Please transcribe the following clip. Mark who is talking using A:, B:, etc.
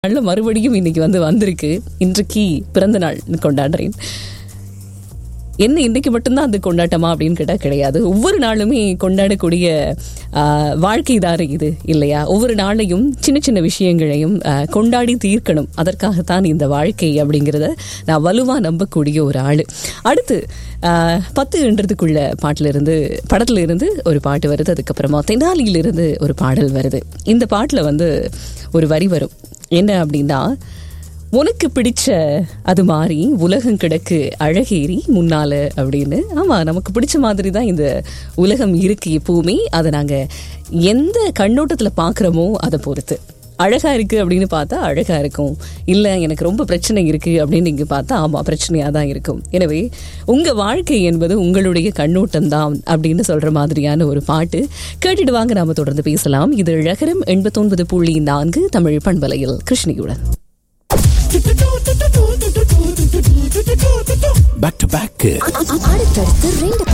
A: நல்ல மறுபடியும் இன்னைக்கு வந்து வந்திருக்கு இன்றைக்கு பிறந்த நாள் கொண்டாடுறேன் என்ன இன்னைக்கு மட்டும்தான் அது கொண்டாட்டமா அப்படின்னு கேட்டால் கிடையாது ஒவ்வொரு நாளுமே கொண்டாடக்கூடிய ஆஹ், வாழ்க்கை தாரு இது இல்லையா ஒவ்வொரு நாளையும் சின்ன சின்ன விஷயங்களையும் ஆஹ், கொண்டாடி தீர்க்கணும் அதற்காகத்தான் இந்த வாழ்க்கை அப்படிங்கிறத நான் வலுவா நம்பக்கூடிய ஒரு ஆள் அடுத்து ஆஹ், பத்துன்றதுக்குள்ள பாட்டுல இருந்து படத்துல இருந்து ஒரு பாட்டு வருது அதுக்கப்புறமா தெனாலியிலிருந்து ஒரு பாடல் வருது இந்த பாட்டுல வந்து ஒரு வரி வரும் என்ன அப்படின்னா உனக்கு பிடிச்ச அது மாதிரி உலகம் கிடக்கு அழகேறி முன்னால அப்படின்னு ஆமா நமக்கு பிடிச்ச மாதிரி தான் இந்த உலகம் இருக்கு எப்பவுமே அதை நாங்க எந்த கண்ணோட்டத்துல பாக்குறோமோ அதை பொறுத்து அழகா இருக்கு அப்படின்னு பார்த்தா அழகா இருக்கும் இல்ல எனக்கு ரொம்ப பிரச்சனை இருக்கு அப்படின்னு நீங்க பார்த்தா ஆமா பிரச்சனையா தான் இருக்கும் எனவே உங்க வாழ்க்கை என்பது உங்களுடைய கண்ணோட்டம் தான் அப்படின்னு சொல்ற மாதிரியான ஒரு பாட்டு கேட்டுட்டு வாங்க நாம தொடர்ந்து பேசலாம் இது இழகரம் எண்பத்தொன்பது புள்ளி நான்கு தமிழ் பண்பலையில் கிருஷ்ணியுடன்
B: பேக் டு பேக்
C: அடுத்தடுத்து ரெண்டு